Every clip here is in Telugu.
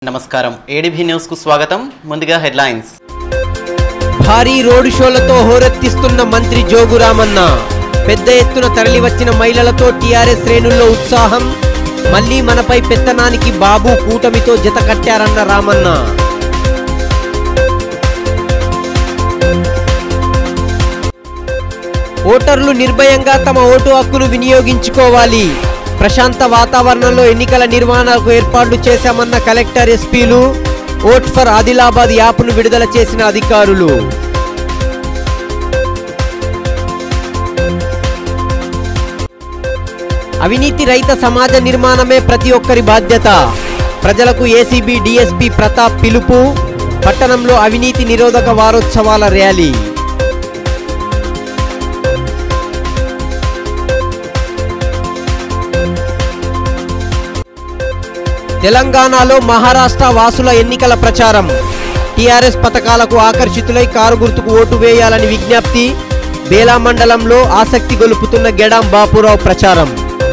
నమస్కారం ఏడీబీ న్యూస్ కు స్వాగతం ముందుగా హెడ్లైన్స్ భారీ రోడ్డు షోలతో హోరెత్తిస్తున్న మంత్రి జోగురామన్న పెద్ద ఎత్తున తరలివచ్చిన మహిళలతో టీఆర్ఎస్ శ్రేణుల్లో ఉత్సాహం మళ్లీ మనపై పెత్తనానికి బాబు కూటమితో జత కట్టారన్న రామన్న ఓటర్లు నిర్భయంగా తమ ఓటు హక్కును వినియోగించుకోవాలి ప్రశాంత వాతావరణంలో ఎన్నికల నిర్వహణకు ఏర్పాట్లు చేశామన్న కలెక్టర్ ఎస్పీలు ఓట్ ఫర్ ఆదిలాబాద్ యాప్ను విడుదల చేసిన అధికారులు అవినీతి రహిత సమాజ నిర్మాణమే ప్రతి ఒక్కరి బాధ్యత ప్రజలకు ఏసీబీ డీఎస్పీ ప్రతాప్ పిలుపు పట్టణంలో అవినీతి నిరోధక వారోత్సవాల ర్యాలీ తెలంగాణలో మహారాష్ట్ర వాసుల ఎన్నికల ప్రచారం టీఆర్ఎస్ పథకాలకు ఆకర్షితులై కారు గుర్తుకు ఓటు వేయాలని విజ్ఞప్తి బేలా మండలంలో ఆసక్తి గొలుపుతున్న గెడాం బాపురావు ప్రచారం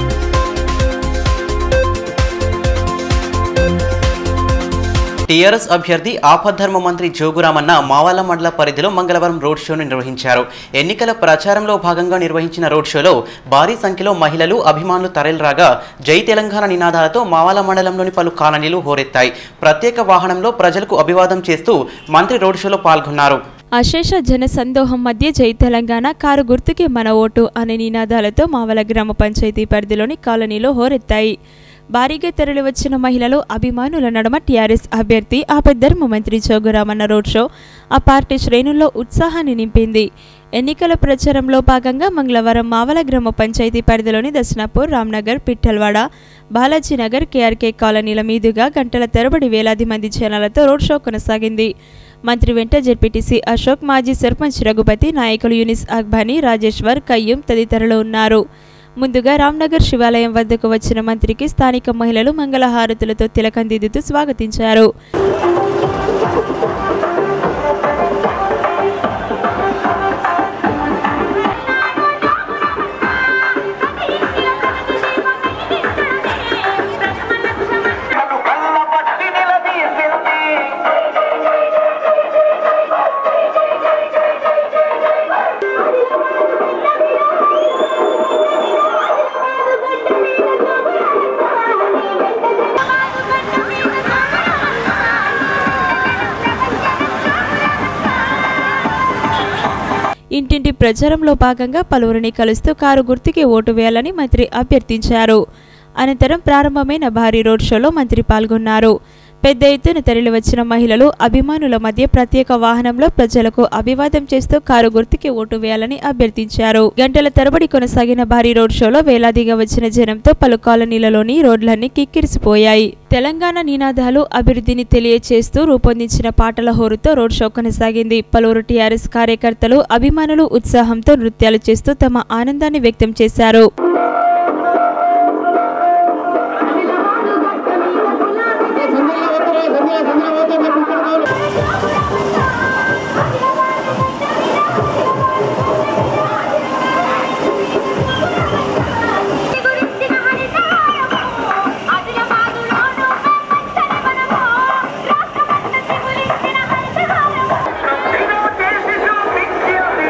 టీఆర్ఎస్ అభ్యర్థి ఆపద్ధర్మ మంత్రి జోగురామన్న మావాల మండల పరిధిలో మంగళవారం రోడ్ షోను నిర్వహించారు ఎన్నికల ప్రచారంలో భాగంగా నిర్వహించిన రోడ్ షోలో భారీ సంఖ్యలో మహిళలు అభిమానులు తరలిరాగా జై తెలంగాణ నినాదాలతో మావాల మండలంలోని పలు కాలనీలు హోరెత్తాయి ప్రత్యేక వాహనంలో ప్రజలకు అభివాదం చేస్తూ మంత్రి రోడ్ షోలో పాల్గొన్నారు అశేష జన సందోహం మధ్య జై తెలంగాణ కారు గుర్తుకే మన ఓటు అనే నినాదాలతో మావల గ్రామ పంచాయతీ పరిధిలోని కాలనీలో హోరెత్తాయి భారీగా తరలివచ్చిన మహిళలు అభిమానుల నడుమ టీఆర్ఎస్ అభ్యర్థి ఆపద్ధర్మ మంత్రి జోగురామన్న రోడ్ షో ఆ పార్టీ శ్రేణుల్లో ఉత్సాహాన్ని నింపింది ఎన్నికల ప్రచారంలో భాగంగా మంగళవారం మావల గ్రామ పంచాయతీ పరిధిలోని దర్శనాపూర్ రామ్నగర్ పిట్టల్వాడ బాలాజీనగర్ కేఆర్కే కాలనీల మీదుగా గంటల తరబడి వేలాది మంది జనాలతో రోడ్ షో కొనసాగింది మంత్రి వెంట జెడ్పీటీసీ అశోక్ మాజీ సర్పంచ్ రఘుపతి నాయకులు యూనిస్ అక్బానీ రాజేశ్వర్ కయ్యూం తదితరులు ఉన్నారు ముందుగా రామ్నగర్ శివాలయం వద్దకు వచ్చిన మంత్రికి స్థానిక మహిళలు మంగళహారతులతో తిలకందిద్దుతూ స్వాగతించారు నన్ను కళ్ళ పట్టి నిలదీసింది ఇంటింటి ప్రచారంలో భాగంగా పలువురిని కలుస్తూ కారు గుర్తుకి ఓటు వేయాలని మంత్రి అభ్యర్థించారు అనంతరం ప్రారంభమైన భారీ రోడ్ షోలో మంత్రి పాల్గొన్నారు పెద్ద ఎత్తున తరలివచ్చిన మహిళలు అభిమానుల మధ్య ప్రత్యేక వాహనంలో ప్రజలకు అభివాదం చేస్తూ కారు గుర్తుకి ఓటు వేయాలని అభ్యర్థించారు గంటల తరబడి కొనసాగిన భారీ రోడ్ షోలో వేలాదిగా వచ్చిన జనంతో పలు కాలనీలలోని రోడ్లన్నీ కిక్కిరిసిపోయాయి తెలంగాణ నినాదాలు అభివృద్ధిని తెలియచేస్తూ రూపొందించిన పాటల హోరుతో రోడ్ షో కొనసాగింది పలువురు టీఆర్ఎస్ కార్యకర్తలు అభిమానులు ఉత్సాహంతో నృత్యాలు చేస్తూ తమ ఆనందాన్ని వ్యక్తం చేశారు గురించిన హరితారము ఆదిలాబాదులోను పచ్చని వనము రాష్ట్రమంతటి గురించిన హరితహారము నిన్ను చేసి చూపించింది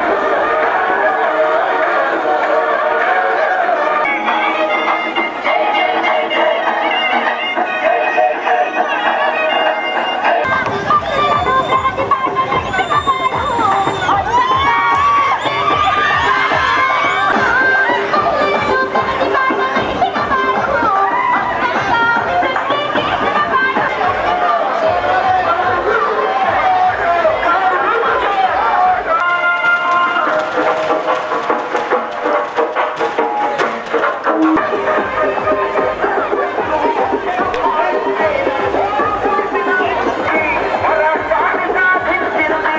పరాకాన్ని సాధించింది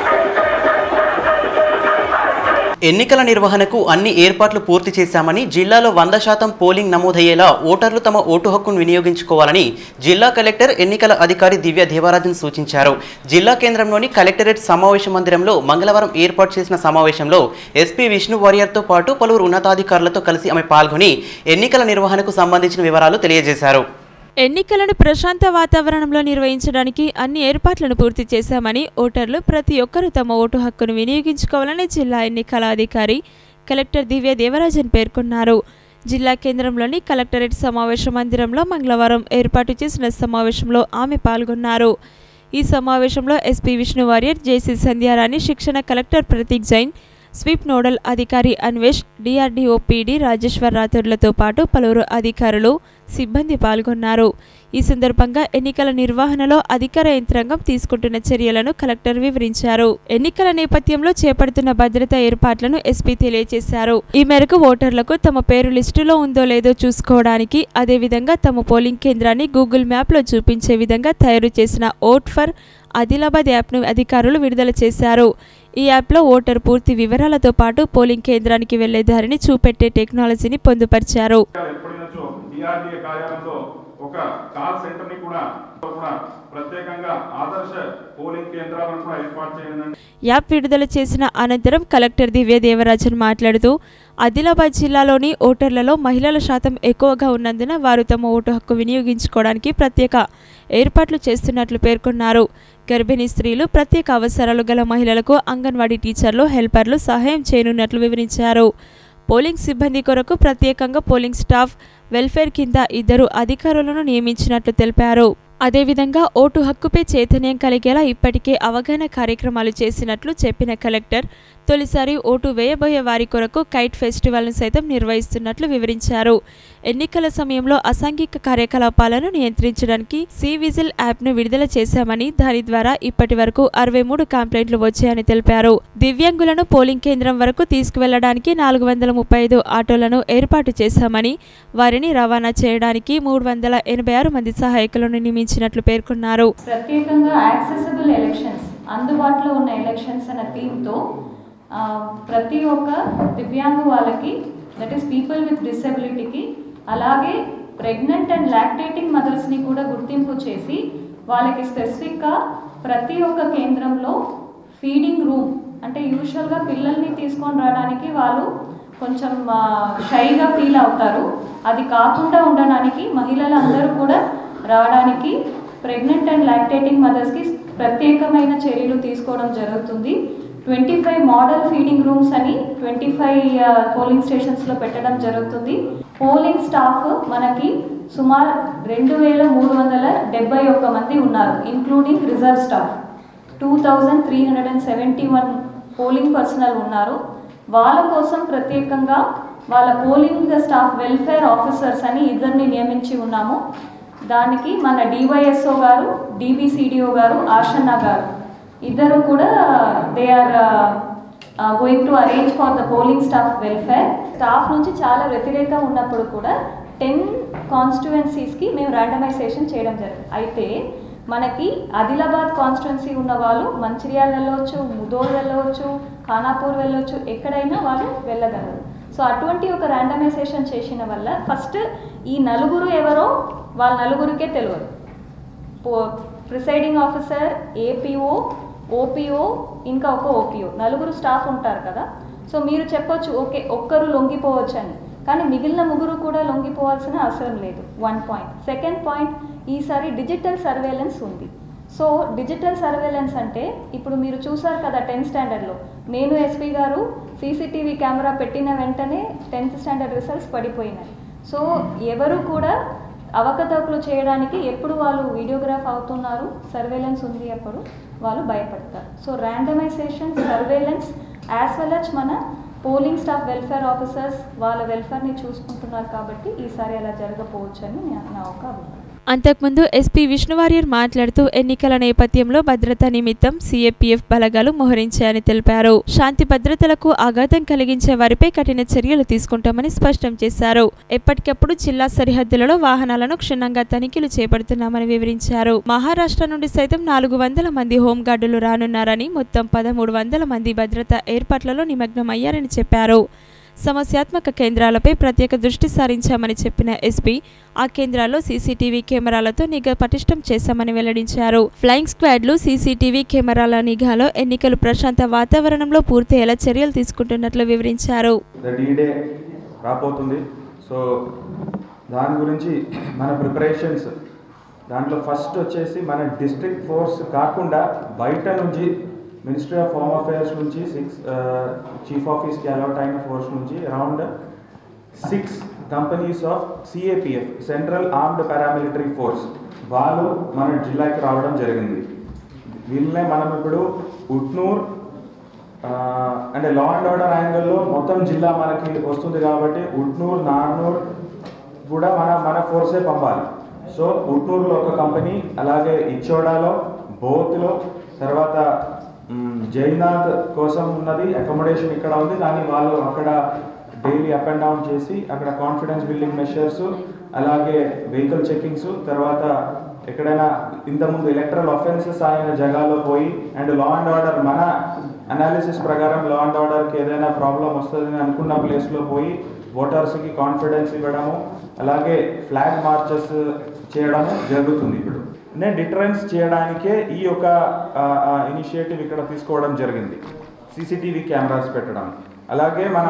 ఎన్నికల నిర్వహణకు అన్ని ఏర్పాట్లు పూర్తి చేశామని జిల్లాలో వంద శాతం పోలింగ్ నమోదయ్యేలా ఓటర్లు తమ ఓటు హక్కును వినియోగించుకోవాలని జిల్లా కలెక్టర్ ఎన్నికల అధికారి దివ్య దేవరాజన్ సూచించారు జిల్లా కేంద్రంలోని కలెక్టరేట్ సమావేశ మందిరంలో మంగళవారం ఏర్పాటు చేసిన సమావేశంలో ఎస్పీ విష్ణు వారియర్తో పాటు పలువురు ఉన్నతాధికారులతో కలిసి ఆమె పాల్గొని ఎన్నికల నిర్వహణకు సంబంధించిన వివరాలు తెలియజేశారు ఎన్నికలను ప్రశాంత వాతావరణంలో నిర్వహించడానికి అన్ని ఏర్పాట్లను పూర్తి చేశామని ఓటర్లు ప్రతి ఒక్కరూ తమ ఓటు హక్కును వినియోగించుకోవాలని జిల్లా ఎన్నికల అధికారి కలెక్టర్ దివ్య దేవరాజన్ పేర్కొన్నారు జిల్లా కేంద్రంలోని కలెక్టరేట్ సమావేశ మందిరంలో మంగళవారం ఏర్పాటు చేసిన సమావేశంలో ఆమె పాల్గొన్నారు ఈ సమావేశంలో ఎస్పీ విష్ణు వారియర్ జేసీ సంధ్యారాణి శిక్షణ collector Prateek Jain sweep nodal అధికారి అన్వేష్ డిఆర్డీఓ పీడీ రాజేశ్వర్ రాథోడ్లతో పాటు పలువురు అధికారులు సిబ్బంది పాల్గొన్నారు ఈ సందర్భంగా ఎన్నికల నిర్వహణలో అధికార యంత్రాంగం తీసుకుంటున్న చర్యలను కలెక్టర్ వివరించారు ఎన్నికల నేపథ్యంలో చేపడుతున్న భద్రతా ఏర్పాట్లను ఎస్పీ తెలియజేశారు ఈ మేరకు ఓటర్లకు తమ పేరు లిస్టులో ఉందో లేదో చూసుకోవడానికి అదేవిధంగా తమ పోలింగ్ కేంద్రాన్ని గూగుల్ మ్యాప్లో చూపించే విధంగా తయారు చేసిన ఓట్ ఫర్ ఆదిలాబాద్ యాప్ను అధికారులు విడుదల చేశారు ఈ యాప్లో ఓటర్ పూర్తి వివరాలతో పాటు పోలింగ్ కేంద్రానికి వెళ్లే దారిని చూపెట్టే టెక్నాలజీని పొందుపరిచారు ఎప్పటినుంచో డిఆర్డీఏ కార్యాలయంలో ఒక కాల్ సెంటర్ ని కూడా కూడా ప్రత్యేకంగా ఆదర్శ పోలింగ్ కేంద్రాలను కూడా ఏర్పాటు చేయడం యాప్ విడుదల చేసిన అనంతరం కలెక్టర్ దివ్య దేవరాజన్ మాట్లాడుతూ ఆదిలాబాద్ జిల్లాలోని ఓటర్లలో మహిళల శాతం ఎక్కువగా ఉన్నందున వారు తమ ఓటు హక్కు వినియోగించుకోవడానికి ప్రత్యేక ఏర్పాట్లు చేస్తున్నట్లు పేర్కొన్నారు గర్భిణీ స్త్రీలు ప్రత్యేక అవసరాలు గల మహిళలకు అంగన్వాడీ టీచర్లు హెల్పర్లు సహాయం చేయనున్నట్లు వివరించారు పోలింగ్ సిబ్బంది కొరకు ప్రత్యేకంగా పోలింగ్ స్టాఫ్ వెల్ఫేర్ కింద ఇద్దరు అధికారులను నియమించినట్లు తెలిపారు అదేవిధంగా ఓటు హక్కుపై చైతన్యం కలిగేలా ఇప్పటికే అవగాహన కార్యక్రమాలు చేసినట్లు చెప్పిన కలెక్టర్ తొలిసారి ఓటు వేయబోయే వారి కొరకు కైట్ ఫెస్టివల్ను సైతం నిర్వహిస్తున్నట్లు వివరించారు ఎన్నికల సమయంలో అసాంఘిక కార్యకలాపాలను నియంత్రించడానికి సి విజిల్ యాప్ను విడుదల చేశామని దాని ద్వారా ఇప్పటి వరకు అరవై మూడు కంప్లైంట్లు వచ్చాయని తెలిపారు దివ్యాంగులను పోలింగ్ కేంద్రం వరకు తీసుకువెళ్లడానికి నాలుగు వందల ముప్పై ఐదు ఆటోలను ఏర్పాటు చేశామని వారిని రవాణా చేయడానికి మూడు వందల ఎనభై ఆరు మంది సహాయకులను నియమించినట్లు పేర్కొన్నారు ప్రత్యేకంగా యాక్సెసిబుల్ ఎలక్షన్స్ అందుబాటులో ఉన్న ఎలక్షన్స్ అన్న థీమ్తో ప్రతి ఒక్క దివ్యాంగు వాళ్ళకి దట్ ఈస్ పీపుల్ విత్ డిసెబిలిటీకి అలాగే ప్రెగ్నెంట్ అండ్ లాక్టేటింగ్ మదర్స్ని కూడా గుర్తింపు చేసి వాళ్ళకి స్పెసిఫిక్గా ప్రతి ఒక్క కేంద్రంలో ఫీడింగ్ రూమ్ అంటే యూజువల్గా పిల్లల్ని తీసుకొని రావడానికి వాళ్ళు కొంచెం షైగా ఫీల్ అవుతారు అది కాకుండా ఉండడానికి మహిళలందరూ కూడా రావడానికి ప్రెగ్నెంట్ అండ్ లాక్టేటింగ్ మదర్స్కి ప్రత్యేకమైన చర్యలు తీసుకోవడం జరుగుతుంది twenty five model feeding rooms అని ట్వంటీ ఫైవ్ పోలింగ్ స్టేషన్స్లో పెట్టడం జరుగుతుంది పోలింగ్ స్టాఫ్ మనకి సుమారు రెండు వేల మూడు వందల డెబ్బై ఒక్క మంది ఉన్నారు including reserve staff two thousand three hundred and seventy one polling personnel ఉన్నారు వాళ్ళ కోసం ప్రత్యేకంగా వాళ్ళ పోలింగ్ స్టాఫ్ వెల్ఫేర్ ఆఫీసర్స్ అని ఇద్దరిని నియమించి ఉన్నాము దానికి మన డివైఎస్ఓ గారు డిబిసిడిఓ గారు ఆషన్న గారు ఇద్దరు కూడా they are going to arrange for the polling staff welfare staff నుంచి చాలా వ్యతిరేకం ఉన్నప్పుడు కూడా టెన్ కాన్స్టిట్యువెన్సీస్కి మేము ర్యాండమైజేషన్ చేయడం జరిగింది అయితే మనకి ఆదిలాబాద్ కాన్స్టిట్యున్సీ ఉన్న వాళ్ళు మంచిర్యాల వెళ్ళవచ్చు ముదోల్ వెళ్ళవచ్చు ఖానాపూర్ వెళ్ళవచ్చు ఎక్కడైనా వాళ్ళు వెళ్ళగలరు సో అటువంటి ఒక ర్యాండమైజేషన్ చేసిన వల్ల ఫస్ట్ ఈ నలుగురు ఎవరో వాళ్ళ నలుగురికే తెలియదు ప్రిసైడింగ్ ఆఫీసర్ ఏపీఓ ఓపీఓ ఇంకా ఒక ఓపీఓ నలుగురు స్టాఫ్ ఉంటారు కదా సో మీరు చెప్పొచ్చు ఓకే ఒక్కరు లొంగిపోవచ్చు అని కానీ మిగిలిన ముగ్గురు కూడా లొంగిపోవాల్సిన అవసరం లేదు వన్ పాయింట్ సెకండ్ పాయింట్ ఈసారి డిజిటల్ సర్వేలెన్స్ ఉంది సో డిజిటల్ సర్వేలెన్స్ అంటే ఇప్పుడు మీరు చూసారు కదా టెన్త్ స్టాండర్డ్లో నేను ఎస్పీ గారు సీసీటీవీ కెమెరా పెట్టిన వెంటనే టెన్త్ స్టాండర్డ్ రిజల్ట్స్ పడిపోయినాయి సో ఎవరు కూడా అవకతవకలు చేయడానికి ఎప్పుడు వాళ్ళు వీడియోగ్రాఫ్ అవుతున్నారు సర్వేలెన్స్ ఉంది అప్పుడు వాళ్ళు భయపడతారు so randomization surveillance as well as మన పోలింగ్ స్టాఫ్ వెల్ఫేర్ ఆఫీసర్స్ వాళ్ళ వెల్ఫేర్ని చూసుకుంటున్నారు కాబట్టి ఈసారి అలా జరగపోవచ్చు అని నా- నా ఒక అభిప్రాయం అంతకుముందు ఎస్పీ విష్ణువారియర్ మాట్లాడుతూ ఎన్నికల నేపథ్యంలో భద్రతా నిమిత్తం సీఏపీఎఫ్ బలగాలు మోహరించాయని తెలిపారు శాంతి భద్రతలకు ఆఘాతం కలిగించే వారిపై కఠిన చర్యలు తీసుకుంటామని స్పష్టం చేశారు ఎప్పటికప్పుడు జిల్లా సరిహద్దులలో వాహనాలను క్షుణ్ణంగా తనిఖీలు చేపడుతున్నామని వివరించారు మహారాష్ట్ర నుండి సైతం నాలుగు వందల మంది హోంగార్డులు రానున్నారని మొత్తం పదమూడు వందల మంది భద్రతా ఏర్పాట్లలో నిమగ్నమయ్యారని చెప్పారు సమస్యాత్మక కేంద్రాలపై ప్రత్యేక దృష్టి సారించామని చెప్పిన ఎస్పీ ఆ కేంద్రాల్లో సీసీటీవీ కెమెరాలతో నిఘా పటిష్టం చేశామని వెల్లడించారు ఫ్లయింగ్ స్క్వాడ్లు సీసీటీవీ కెమెరాల నిఘాలో ఎన్నికలు ప్రశాంత వాతావరణంలో పూర్తయ్యేలా చర్యలు తీసుకుంటున్నట్లు వివరించారు ద డీ డే రాబోతుంది సో దాని గురించి మన ప్రిపరేషన్స్ దాంట్లో ఫస్ట్ వచ్చేసి మన డిస్ట్రిక్ట్ ఫోర్స్ కాకుండా బయట నుంచి మినిస్ట్రీ ఆఫ్ హోమ్ అఫైర్స్ నుంచి సిక్స్ చీఫ్ ఆఫీస్కి అలౌట్ అయిన ఫోర్స్ నుంచి around six companies of CAPF central armed paramilitary force వాళ్ళు మన జిల్లాకి రావడం జరిగింది వీళ్ళనే మనం ఇప్పుడు ఉట్నూర్ ఆ, అంటే లా అండ్ ఆర్డర్ యాంగిల్లో మొత్తం జిల్లా మనకి వస్తుంది కాబట్టి ఉట్నూర్ నార్నూర్ కూడా మన మన ఫోర్సే పంపాలి సో ఉట్నూరులో ఒక కంపెనీ అలాగే ఇచ్చోడాలో బోత్లో తర్వాత మ్, జైనాథ్ కోసం ఉన్నది అకామిడేషన్ ఇక్కడ ఉంది కానీ వాళ్ళు అక్కడ డైలీ అప్ అండ్ డౌన్ చేసి అక్కడ కాన్ఫిడెన్స్ బిల్డింగ్ మెషర్స్ అలాగే వెహికల్ చెకింగ్స్ తర్వాత ఎక్కడైనా ఇంతకుముందు ఎలక్ట్రల్ అఫెన్సెస్ అయిన జగాలో పోయి అండ్ లా అండ్ ఆర్డర్ మన అనాలిసిస్ ప్రకారం లా అండ్ ఆర్డర్కి ఏదైనా ప్రాబ్లం వస్తుందని అనుకున్న ప్లేస్లో పోయి ఓటర్స్కి కాన్ఫిడెన్స్ ఇవ్వడము అలాగే ఫ్లాగ్ మార్చెస్ చేయడము జరుగుతుంది ఇప్పుడు నేను డిటరెన్స్ చేయడానికే ఈ యొక్క ఇనిషియేటివ్ ఇక్కడ తీసుకోవడం జరిగింది సీసీటీవీ కెమెరాస్ పెట్టడం అలాగే మన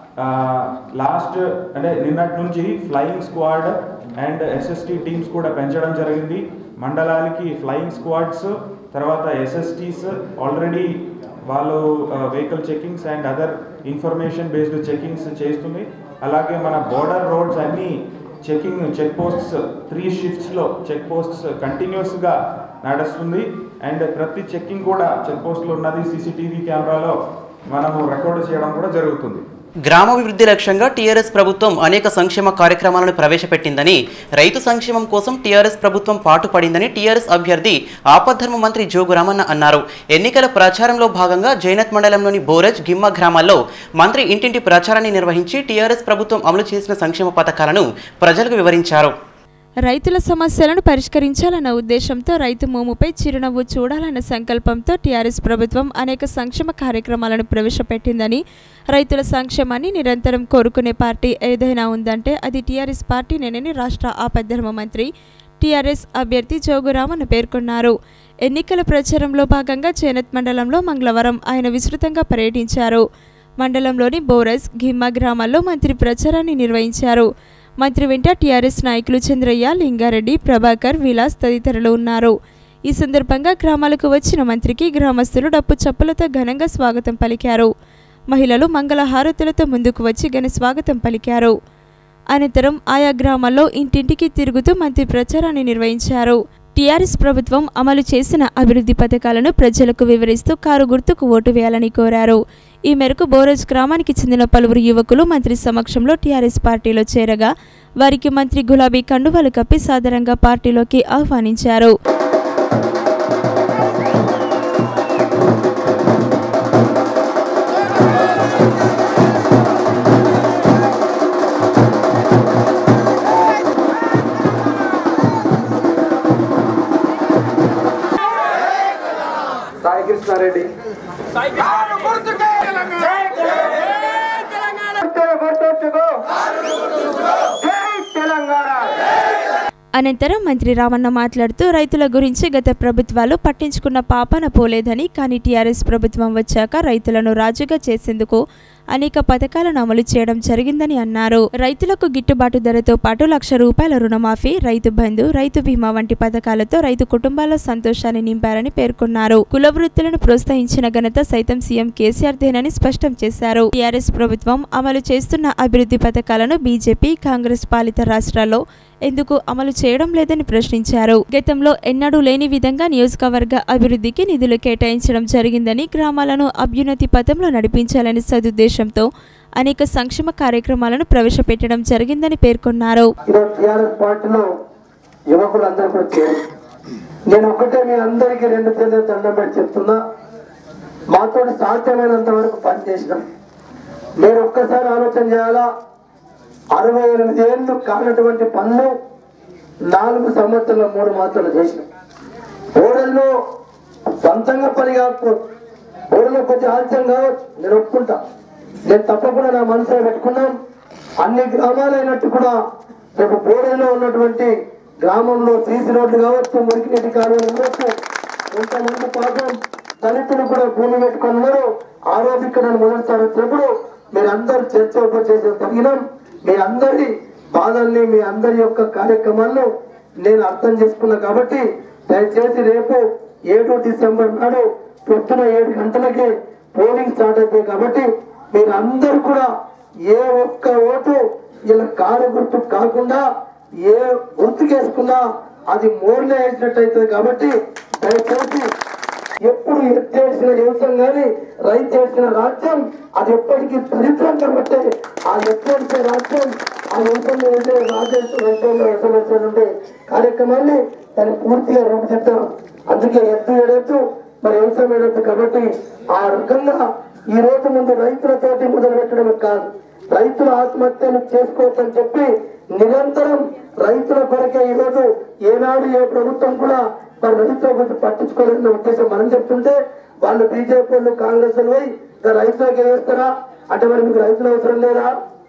లాస్ట్ అంటే నిన్నటి నుంచి flying squad and SST teams కూడా పెంచడం జరిగింది మండలాలకి ఫ్లయింగ్ స్క్వాడ్స్ తర్వాత ఎస్ఎస్టీస్ ఆల్రెడీ వాళ్ళు vehicle checkings and other information based checkings చేస్తుంది అలాగే మన బోర్డర్ రోడ్స్ అన్నీ చెకింగ్ చెక్ పోస్ట్స్ త్రీ షిఫ్ట్స్లో చెక్ పోస్ట్స్ కంటిన్యూస్గా నడుస్తుంది అండ్ ప్రతి చెక్కింగ్ కూడా చెక్ పోస్ట్లో ఉన్నది సీసీటీవీ కెమెరాలో మనము రికార్డు చేయడం కూడా జరుగుతుంది గ్రామాభివృద్ధి లక్ష్యంగా టీఆర్ఎస్ ప్రభుత్వం అనేక సంక్షేమ కార్యక్రమాలను ప్రవేశపెట్టిందని రైతు సంక్షేమం కోసం టీఆర్ఎస్ ప్రభుత్వం పాటుపడిందని టీఆర్ఎస్ అభ్యర్థి ఆపద్ధర్మ మంత్రి జోగు రామన్న అన్నారు ఎన్నికల ప్రచారంలో భాగంగా జైనత్ మండలంలోని బోరజ్ గిమ్మ గ్రామాల్లో మంత్రి ఇంటింటి ప్రచారాన్ని నిర్వహించి టీఆర్ఎస్ ప్రభుత్వం అమలు చేసిన సంక్షేమ పథకాలను ప్రజలకు వివరించారు రైతుల సమస్యలను పరిష్కరించాలన్న ఉద్దేశంతో రైతు మోముపై చిరునవ్వు చూడాలన్న సంకల్పంతో టీఆర్ఎస్ ప్రభుత్వం అనేక సంక్షేమ కార్యక్రమాలను ప్రవేశపెట్టిందని రైతుల సంక్షేమాన్ని నిరంతరం కోరుకునే పార్టీ ఏదైనా ఉందంటే అది టీఆర్ఎస్ పార్టీనేనని రాష్ట్ర ఆపద్ధర్మ మంత్రి టీఆర్ఎస్ అభ్యర్థి జోగురామన్ పేర్కొన్నారు ఎన్నికల ప్రచారంలో భాగంగా చేనత్ మండలంలో మంగళవారం ఆయన విస్తృతంగా పర్యటించారు మండలంలోని బోరస్ గిమ్మ గ్రామాల్లో మంత్రి ప్రచారాన్ని నిర్వహించారు మంత్రి వెంట టీఆర్ఎస్ నాయకులు చంద్రయ్య లింగారెడ్డి ప్రభాకర్ విలాస్ తదితరులు ఉన్నారు ఈ సందర్భంగా గ్రామాలకు వచ్చిన మంత్రికి గ్రామస్తులు డప్పు చప్పులతో ఘనంగా స్వాగతం పలికారు మహిళలు మంగళ హారతులతో ముందుకు వచ్చి ఘన స్వాగతం పలికారు అనంతరం ఆయా గ్రామాల్లో ఇంటింటికి తిరుగుతూ మంత్రి ప్రచారాన్ని నిర్వహించారు టీఆర్ఎస్ ప్రభుత్వం అమలు చేసిన అభివృద్ధి పథకాలను ప్రజలకు వివరిస్తూ కారు గుర్తుకు ఓటు వేయాలని కోరారు ఈ మేరకు బోరజ్ గ్రామానికి చెందిన పలువురు యువకులు మంత్రి సమక్షంలో టీఆర్ఎస్ పార్టీలో చేరగా వారికి మంత్రి గులాబీ కండువాలు కప్పి సాదరంగా పార్టీలోకి ఆహ్వానించారు సాయి కృష్ణారెడ్డి అనంతరం మంత్రి రామన్న మాట్లాడుతూ రైతుల గురించి గత ప్రభుత్వాలు పట్టించుకున్న పాపన పోలేదని కానీ టీఆర్ఎస్ ప్రభుత్వం వచ్చాక రైతులను రాజుగా చేసేందుకు అనేక పథకాలను అమలు చేయడం జరిగిందని అన్నారు రైతులకు గిట్టుబాటు ధరతో పాటు లక్ష రూపాయల రుణమాఫీ రైతు బంధు రైతు బీమా వంటి పథకాలతో రైతు కుటుంబాల సంతోషాన్ని నింపారని పేర్కొన్నారు కుల వృత్తులను ప్రోత్సహించిన ఘనత సైతం సీఎం కేసీఆర్ దేనని స్పష్టం చేశారు టీఆర్ఎస్ ప్రభుత్వం అమలు చేస్తున్న అభివృద్ధి పథకాలను బీజేపీ కాంగ్రెస్ పాలిత రాష్ట్రాల్లో ఎందుకు అమలు చేయడం లేదని ప్రశ్నించారు గతంలో ఎన్నడూ లేని విధంగా నియోజకవర్గ అభివృద్ధికి నిధులు కేటాయించడం జరిగిందని గ్రామాలను అభ్యున్నతి పథంలో నడిపించాలని సదుద్దేశంతో అనేక సంక్షేమ కార్యక్రమాలను ప్రవేశపెట్టడం జరిగిందని పేర్కొన్నారు ఈరోజు టీఆర్ఎస్ పార్టీలో యువకులందరూ కూడా చేరు నేను ఒకటే మీ అందరికీ రెండు చేతులు దండం పెట్టి చెప్తున్నా మాతో సాధ్యమైనంత వరకు పనిచేసినాం మీరు ఒక్కసారి ఆలోచన చేయాలా అరవై ఎనిమిది ఏళ్ళు కానటువంటి పనులు నాలుగు సంవత్సరాల మూడు మాసాలు చేసినాం ఓడల్లో సొంతంగా పని కాకపోవచ్చు ఓడలో కొంచెం ఆలస్యం కావచ్చు నేను ఒప్పుకుంటా నేను తప్పకుండా నా మనసులో పెట్టుకున్నాం అన్ని గ్రామాలైనట్టు కూడా రేపు బోడలో ఉన్నటువంటి గ్రామంలో సీసీ రోడ్లు కావచ్చు మురికినీటి కాలువలు ఉండొచ్చు కొంతమంది పాపం దళితులు కూడా భూమి పెట్టుకొని ఉన్నారు ఆ రోజు ఇక్కడ నన్ను మొదటిసారి వచ్చినప్పుడు మీరందరూ చర్చ చేసే తగినాం మీ అందరి బాధల్ని మీ అందరి యొక్క కార్యక్రమాలను నేను అర్థం చేసుకున్నా కాబట్టి దయచేసి రేపు ఏడు డిసెంబర్ నాడు పొద్దున ఏడు గంటలకే పోలింగ్ స్టార్ట్ అవుతాయి కాబట్టి మీరు అందరూ కూడా ఏ ఒక్క ఓటు ఇలా కారు గుర్తు కాకుండా ఏ గుర్తుకేసుకున్నా అది మోర్లే వేసినట్టు అవుతుంది కాబట్టి దయచేసి ఎప్పుడు ఎత్తేసిన వ్యవసాయం కానీ రైతు వేసిన రాజ్యం అది ఎప్పటికీ దరిద్రం కాబట్టి ఆ ఎత్తేసిన రాజ్యం ఆ వ్యవసాయం ఏదైతే రాజేశ్వర రైతుల్లో వ్యవసాయం ఉండే కార్యక్రమాన్ని దాన్ని పూర్తిగా రూపుదిద్దాం అందుకే ఎత్తు ఏడెత్తు మరి వ్యవసాయం ఏడెత్తు కాబట్టి ఆ రకంగా ఈ రోజు ముందు రైతులతోటి మొదలు పెట్టడమే కాదు రైతుల ఆత్మహత్యలు చేసుకోవచ్చని చెప్పి నిరంతరం రైతుల కొరకే ఈరోజు ఏనాడు ఏ ప్రభుత్వం కూడా మరి రైతుల గురించి పట్టించుకోలేదన్న ఉద్దేశం మనం చెప్తుంటే వాళ్ళు బీజేపీ వాళ్ళు కాంగ్రెస్ వాళ్ళు పోయి ఇంకా రైతులకి వేస్తారా అంటే మరి మీకు రైతులు అవసరం లేదా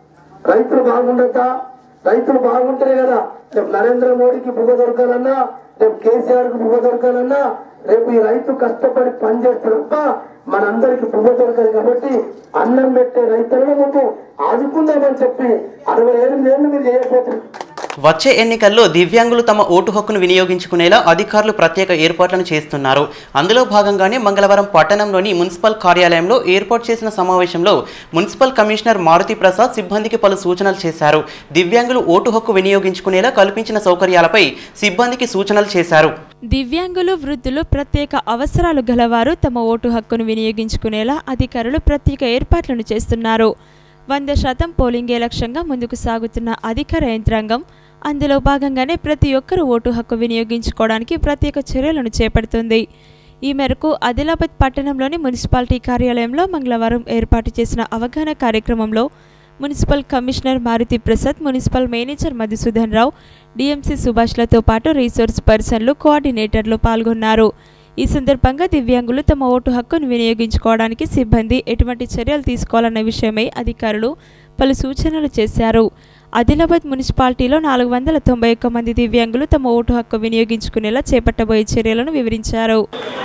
రైతులు బాగుండద్దా రైతులు బాగుంటేనే కదా రేపు నరేంద్ర మోడీకి బుగ దొరకాలన్నా రేపు కేసీఆర్ కి బుగ దొరకాలన్నా రేపు ఈ రైతు కష్టపడి పని చేస్తే తప్ప మనందరికి బుగ దొరకదు కాబట్టి అన్నం పెట్టే రైతులను ముందు ఆదుకుందామని చెప్పి అరవై ఎనిమిది ఏళ్ళు మీరు చేయకపోతున్నారు వచ్చే ఎన్నికల్లో దివ్యాంగులు తమ ఓటు హక్కును వినియోగించుకునేలా అధికారులు ప్రత్యేక ఏర్పాట్లను చేస్తున్నారు అందులో భాగంగానే మంగళవారం పట్టణంలోని మున్సిపల్ కార్యాలయంలో ఏర్పాటు చేసిన సమావేశంలో మున్సిపల్ కమిషనర్ మారుతి ప్రసాద్ సిబ్బందికి పలు సూచనలు చేశారు దివ్యాంగులు ఓటు హక్కు వినియోగించుకునేలా కల్పించిన సౌకర్యాలపై సిబ్బందికి సూచనలు చేశారు దివ్యాంగులు వృద్ధులు ప్రత్యేక అవసరాలు గలవారు తమ ఓటు హక్కును వినియోగించుకునేలా అధికారులు ప్రత్యేక ఏర్పాట్లను చేస్తున్నారు వంద శాతం పోలింగే లక్ష్యంగా ముందుకు సాగుతున్న అధికార యంత్రాంగం అందులో భాగంగానే ప్రతి ఒక్కరూ ఓటు హక్కు వినియోగించుకోవడానికి ప్రత్యేక చర్యలను చేపడుతుంది ఈ మేరకు ఆదిలాబాద్ పట్టణంలోని మున్సిపాలిటీ కార్యాలయంలో మంగళవారం ఏర్పాటు చేసిన అవగాహన కార్యక్రమంలో municipal commissioner Maruti Prasad municipal manager Madhusudan Rao DMC సుభాష్లతో పాటు రీసోర్స్ పర్సన్లు కోఆర్డినేటర్లు పాల్గొన్నారు ఈ సందర్భంగా దివ్యాంగులు తమ ఓటు హక్కును వినియోగించుకోవడానికి సిబ్బంది ఎటువంటి చర్యలు తీసుకోవాలన్న విషయమై అధికారులు పలు సూచనలు చేశారు ఆదిలాబాద్ మున్సిపాలిటీలో నాలుగు వందల తొంభై ఒక్క మంది దివ్యాంగులు తమ ఓటు హక్కు వినియోగించుకునేలా చేపట్టబోయే చర్యలను వివరించారు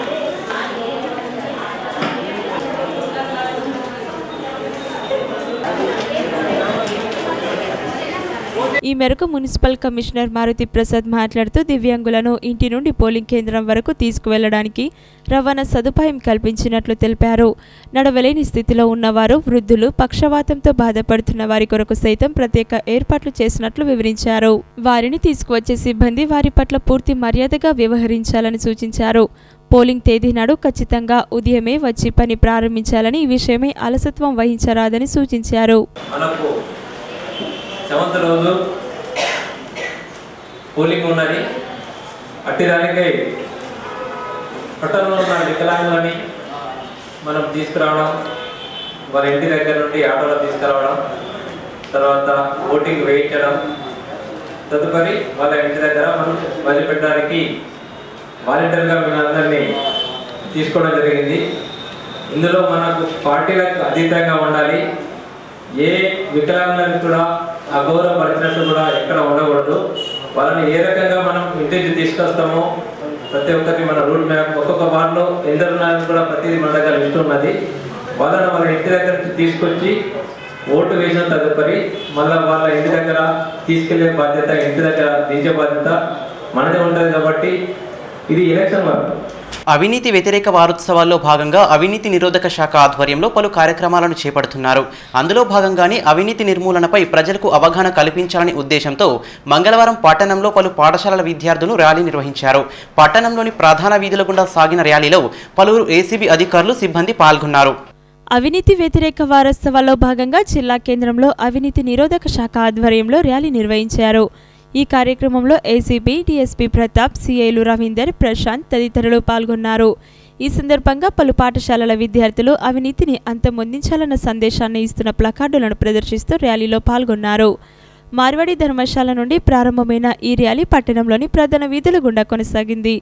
ఈ మేరకు మున్సిపల్ కమిషనర్ మారుతి ప్రసాద్ మాట్లాడుతూ దివ్యాంగులను ఇంటి నుండి పోలింగ్ కేంద్రం వరకు తీసుకువెళ్లడానికి రవాణా సదుపాయం కల్పించినట్లు తెలిపారు నడవలేని స్థితిలో ఉన్నవారు వృద్ధులు పక్షవాతంతో బాధపడుతున్న వారి కొరకు సైతం ప్రత్యేక ఏర్పాట్లు చేసినట్లు వివరించారు వారిని తీసుకువచ్చే సిబ్బంది వారి పట్ల పూర్తి మర్యాదగా వ్యవహరించాలని సూచించారు పోలింగ్ తేదీ నాడు ఖచ్చితంగా ఉదయమే వచ్చి పని ప్రారంభించాలని ఈ విషయమై అలసత్వం వహించరాదని సూచించారు మనకు సెవెంత్ రోజు పోలింగ్ ఉన్నది అట్టి దానికై పట్టణంలో ఉన్న వికలాంగులని మనం తీసుకురావడం వారి ఇంటి దగ్గర నుండి ఆటోలో తీసుకురావడం తర్వాత ఓటింగ్ వేయించడం తదుపరి వాళ్ళ ఇంటి దగ్గర మనం వదిలిపెట్టడానికి వాలంటీర్గా మనందరినీ తీసుకోవడం జరిగింది ఇందులో మనకు పార్టీలకు అతీతంగా ఉండాలి ఏ వికలాంగులను కూడా అగౌరవపరిచినట్టు కూడా ఎక్కడ ఉండకూడదు వాళ్ళని ఏ రకంగా మనం ఇంటికి తీసుకొస్తామో ప్రతి ఒక్కరికి మన రూట్ మ్యాప్ ఒక్కొక్క వార్డులో ఎందరు ఉన్నారని కూడా ప్రతిదీ మన దగ్గర లిస్ట్ ఉన్నది వాళ్ళని వాళ్ళ ఇంటి దగ్గర నుంచి తీసుకొచ్చి ఓటు వేసిన తదుపరి మళ్ళీ వాళ్ళ ఇంటి దగ్గర తీసుకెళ్లే బాధ్యత ఇంటి దగ్గర దించే బాధ్యత మనదే ఉంటుంది కాబట్టి ఇది ఎలక్షన్ వర్క్ అవినీతి వ్యతిరేక వారోత్సవాల్లో భాగంగా అవినీతి నిరోధక శాఖ ఆధ్వర్యంలో పలు కార్యక్రమాలను చేపడుతున్నారు అందులో భాగంగానే అవినీతి నిర్మూలనపై ప్రజలకు అవగాహన కల్పించాలనే ఉద్దేశంతో మంగళవారం పట్టణంలో పలు పాఠశాలల విద్యార్థులు ర్యాలీ నిర్వహించారు పట్టణంలోని ప్రధాన వీధుల గుండా సాగిన ర్యాలీలో పలువురు ఏసీబీ అధికారులు సిబ్బంది పాల్గొన్నారు అవినీతి వ్యతిరేక వారోత్సవాల్లో భాగంగా జిల్లా కేంద్రంలో అవినీతి నిరోధక శాఖ ఆధ్వర్యంలో ర్యాలీ నిర్వహించారు ఈ కార్యక్రమంలో ఏసీబీ డీఎస్పీ ప్రతాప్ సిఐలు రవీందర్ ప్రశాంత్ తదితరులు పాల్గొన్నారు ఈ సందర్భంగా పలు పాఠశాలల విద్యార్థులు అవినీతిని అంతమొందించాలన్న సందేశాన్ని ఇస్తున్న ప్లకార్డులను ప్రదర్శిస్తూ ర్యాలీలో పాల్గొన్నారు మార్వాడి ధర్మశాల నుండి ప్రారంభమైన ఈ ర్యాలీ పట్టణంలోని ప్రధాన వీధుల గుండా కొనసాగింది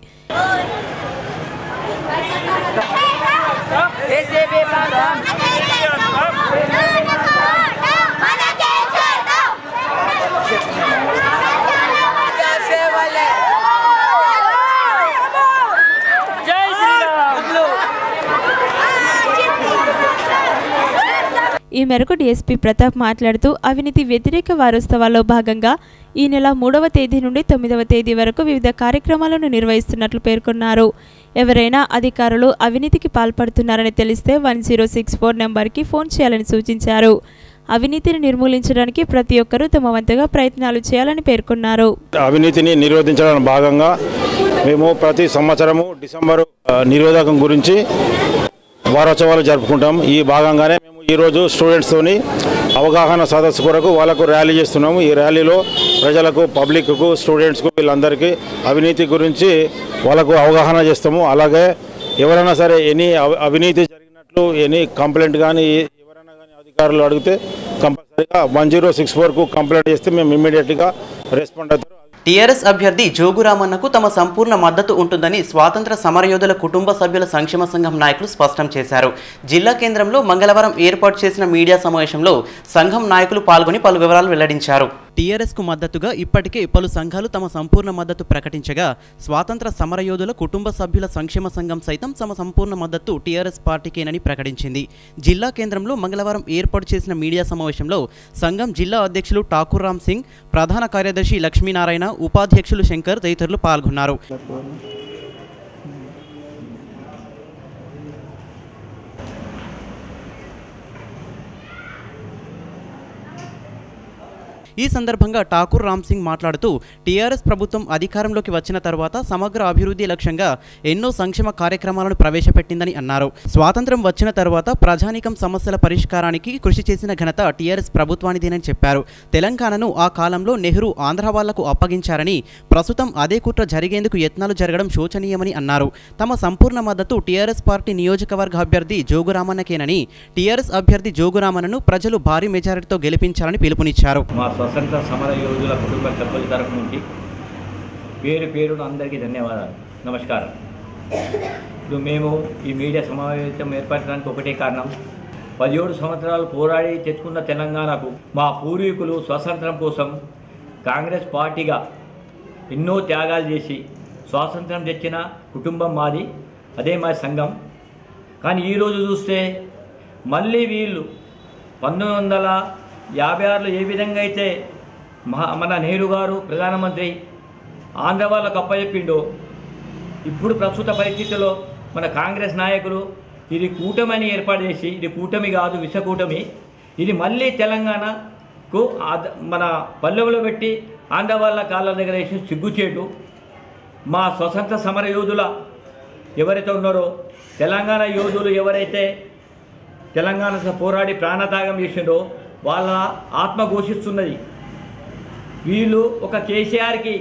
ఈ ఈ మేరకు డీఎస్పీ ప్రతాప్ మాట్లాడుతూ అవినీతి వ్యతిరేక వారోత్సవాల్లో భాగంగా ఈ నెల మూడవ తేదీ నుండి తొమ్మిదవ తేదీ వరకు వివిధ కార్యక్రమాలను నిర్వహిస్తున్నట్లు పేర్కొన్నారు ఎవరైనా అధికారులు అవినీతికి పాల్పడుతున్నారని తెలిస్తే వన్ జీరో సిక్స్ ఫోర్ నెంబర్కి ఫోన్ చేయాలని సూచించారు అవినీతిని నిర్మూలించడానికి ప్రతి ఒక్కరూ తమ వంతుగా ప్రయత్నాలు చేయాలని పేర్కొన్నారు అవినీతిని నిరోధించడానికి భాగంగా మేము ప్రతి సంవత్సరము డిసెంబరు ఆ, నిరోధకం గురించి వారోత్సవాలు జరుపుకుంటాం ఈ భాగంగానే మేము ఈరోజు స్టూడెంట్స్తోని అవగాహన సదస్సు కొరకు వాళ్ళకు ర్యాలీ చేస్తున్నాము ఈ ర్యాలీలో ప్రజలకు పబ్లిక్కు స్టూడెంట్స్కు వీళ్ళందరికీ అవినీతి గురించి వాళ్ళకు అవగాహన చేస్తాము అలాగే ఎవరైనా సరే ఎనీ అవి- అవినీతి జరిగినట్లు ఎనీ కంప్లైంట్ కానీ ఎవరైనా కానీ అధికారులు అడిగితే కంపల్సరీగా వన్ జీరో సిక్స్ ఫోర్కు కంప్లైంట్ చేస్తే మేము ఇమ్మీడియట్గా రెస్పాండ్ అవుతారు టీఆర్ఎస్ అభ్యర్థి జోగురామన్నకు తమ సంపూర్ణ మద్దతు ఉంటుందని స్వాతంత్ర సమరయోధుల కుటుంబ సభ్యుల సంక్షేమ సంఘం నాయకులు స్పష్టం చేశారు జిల్లా కేంద్రంలో మంగళవారం ఏర్పాటు చేసిన మీడియా సమావేశంలో సంఘం నాయకులు పాల్గొని పలు వివరాలు వెల్లడించారు టీఆర్ఎస్ కు మద్దతుగా ఇప్పటికే పలు సంఘాలు తమ సంపూర్ణ మద్దతు ప్రకటించగా స్వాతంత్ర సమరయోధుల కుటుంబ సభ్యుల సంక్షేమ సంఘం సైతం తమ సంపూర్ణ మద్దతు టీఆర్ఎస్ పార్టీకేనని ప్రకటించింది జిల్లా కేంద్రంలో మంగళవారం ఏర్పాటు చేసిన మీడియా సమావేశంలో సంఘం జిల్లా అధ్యక్షులు ఠాకూర్ రామ్ సింగ్ ప్రధాన కార్యదర్శి లక్ష్మీనారాయణ ఉపాధ్యక్షులు శంకర్ తదితరులు పాల్గొన్నారు ఈ సందర్భంగా ఠాకూర్ రామ్ సింగ్ మాట్లాడుతూ టీఆర్ఎస్ ప్రభుత్వం అధికారంలోకి వచ్చిన తర్వాత సమగ్ర అభివృద్ధి లక్ష్యంగా ఎన్నో సంక్షేమ కార్యక్రమాలను ప్రవేశపెట్టిందని అన్నారు స్వాతంత్రం వచ్చిన తర్వాత ప్రజానీకం సమస్యల పరిష్కారానికి కృషి చేసిన ఘనత టీఆర్ఎస్ ప్రభుత్వానిదేనని చెప్పారు తెలంగాణను ఆ కాలంలో నెహ్రూ ఆంధ్ర వాళ్లకు అప్పగించారని ప్రస్తుతం అదే కుట్ర జరిగేందుకు యత్నాలు జరగడం శోచనీయమని అన్నారు తమ సంపూర్ణ మద్దతు టీఆర్ఎస్ పార్టీ నియోజకవర్గ అభ్యర్థి జోగురామన్నకేనని టీఆర్ఎస్ అభ్యర్థి జోగురామన్నను ప్రజలు భారీ మెజారిటీతో గెలిపించాలని పిలుపునిచ్చారు మా స్వతంత్ర సమర యోధుల కుటుంబ సభ్యుల తరఫు నుంచి పేరు పేరును అందరికీ ధన్యవాదాలు నమస్కారం ఇప్పుడు మేము ఈ మీడియా సమావేశం ఏర్పడడానికి ఒకటే కారణం పదిహేడు సంవత్సరాలు పోరాడి తెచ్చుకున్న తెలంగాణకు మా పూర్వీకులు స్వాతంత్రం కోసం కాంగ్రెస్ పార్టీగా ఎన్నో త్యాగాలు చేసి స్వాతంత్రం తెచ్చిన కుటుంబం మాది అదే మా సంఘం కానీ ఈరోజు చూస్తే మళ్ళీ వీళ్ళు పంతొమ్మిది వందల యాభై ఆరులో ఏ విధంగా అయితే మహా మన నెహ్రూ గారు ప్రధానమంత్రి ఆంధ్ర వాళ్ళకు అప్పచెప్పిండో ఇప్పుడు ప్రస్తుత పరిస్థితుల్లో మన కాంగ్రెస్ నాయకులు ఇది కూటమిని ఏర్పాటు చేసి ఇది కూటమి కాదు విషకూటమి ఇది మళ్ళీ తెలంగాణకు ఆద- మన పల్లెలో పెట్టి ఆంధ్ర వాళ్ళ కాళ్ళ దగ్గర వేసి సిగ్గుచేటు మా స్వతంత్ర సమర యోధుల ఎవరైతే ఉన్నారో తెలంగాణ యోధులు ఎవరైతే తెలంగాణ పోరాడి ప్రాణత్యాగం చేసిండో వాళ్ళ ఆత్మ ఘోషిస్తున్నది వీళ్ళు ఒక కేసీఆర్కి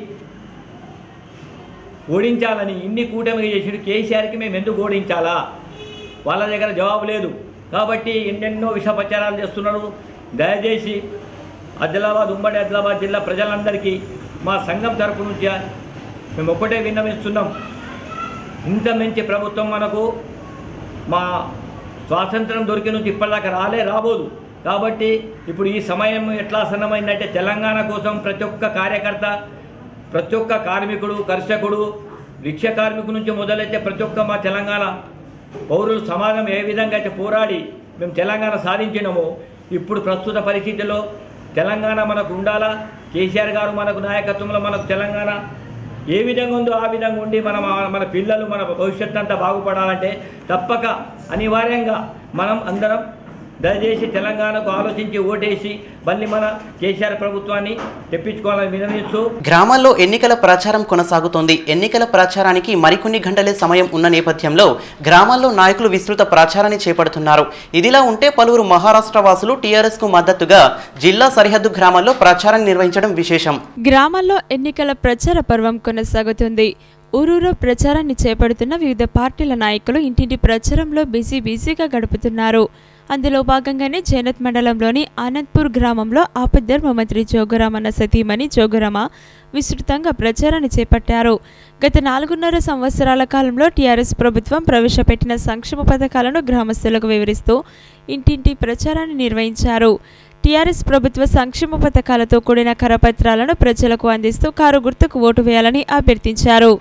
ఓడించాలని ఇన్ని కూటమిగా చేసిండు కేసీఆర్కి మేము ఎందుకు ఓడించాలా వాళ్ళ దగ్గర జవాబు లేదు కాబట్టి ఎన్నెన్నో విష ప్రచారాలు చేస్తున్నారు దయచేసి ఆదిలాబాద్ ఉమ్మడి ఆదిలాబాద్ జిల్లా ప్రజలందరికీ మా సంఘం తరపు నుంచి మేము ఒక్కటే విన్నవిస్తున్నాం ఇంత మంచి ప్రభుత్వం మనకు మా స్వాతంత్రం దొరికి నుంచి ఇప్పటిదాకా రాలే రాబోదు కాబట్టి ఇప్పుడు ఈ సమయం ఎట్లా ఆసన్నమైందంటే తెలంగాణ కోసం ప్రతి ఒక్క కార్యకర్త ప్రతి ఒక్క కార్మికుడు కర్షకుడు రిక్ష కార్మికుడు నుంచి మొదలైతే ప్రతి ఒక్క మా తెలంగాణ పౌరులు సమాజం ఏ విధంగా అయితే పోరాడి మేము తెలంగాణ సాధించినామో ఇప్పుడు ప్రస్తుత పరిస్థితుల్లో తెలంగాణ మనకు ఉండాలా కేసీఆర్ గారు మనకు నాయకత్వంలో మనకు తెలంగాణ ఏ విధంగా ఉందో ఆ విధంగా ఉండి మన మన పిల్లలు మన భవిష్యత్తు అంతా బాగుపడాలంటే తప్పక అనివార్యంగా మనం అందరం దయచేసి తెలంగాణకు ఆలోచించి ఓటేసి మళ్ళీ మన కేసీఆర్ ప్రభుత్వాన్ని తెప్పించుకోవాలని వినమిస్తూ గ్రామాల్లో ఎన్నికల ప్రచారం కొనసాగుతోంది ఎన్నికల ప్రచారానికి మరికొన్ని గంటలే సమయం ఉన్న నేపథ్యంలో గ్రామాల్లో నాయకులు విస్తృత ప్రచారాన్ని చేపడుతున్నారు ఇదిలా ఉంటే పలువురు మహారాష్ట్ర వాసులు టీఆర్ఎస్ కు మద్దతుగా జిల్లా సరిహద్దు గ్రామాల్లో ప్రచారం నిర్వహించడం విశేషం గ్రామాల్లో ఎన్నికల ప్రచార పర్వం కొనసాగుతుంది ఊరూరు ప్రచారాన్ని చేపడుతున్న వివిధ పార్టీల నాయకులు ఇంటింటి ప్రచారంలో బిజీ బిజీగా గడుపుతున్నారు అందులో భాగంగానే జైనత్ మండలంలోని ఆనంద్పూర్ గ్రామంలో ఆపద్ధర్మ మంత్రి జోగురామన్న సతీమణి జోగురామ విస్తృతంగా ప్రచారాన్ని చేపట్టారు గత నాలుగున్నర సంవత్సరాల కాలంలో టీఆర్ఎస్ ప్రభుత్వం ప్రవేశపెట్టిన సంక్షేమ పథకాలను గ్రామస్తులకు వివరిస్తూ ఇంటింటి ప్రచారాన్ని నిర్వహించారు టీఆర్ఎస్ ప్రభుత్వ సంక్షేమ పథకాలతో కూడిన కరపత్రాలను ప్రజలకు అందిస్తూ కారు గుర్తుకు ఓటు వేయాలని అభ్యర్థించారు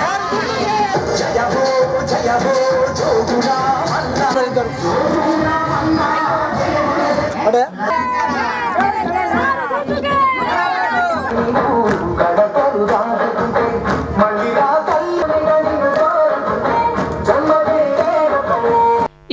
జయ హో జయ హో జోగురా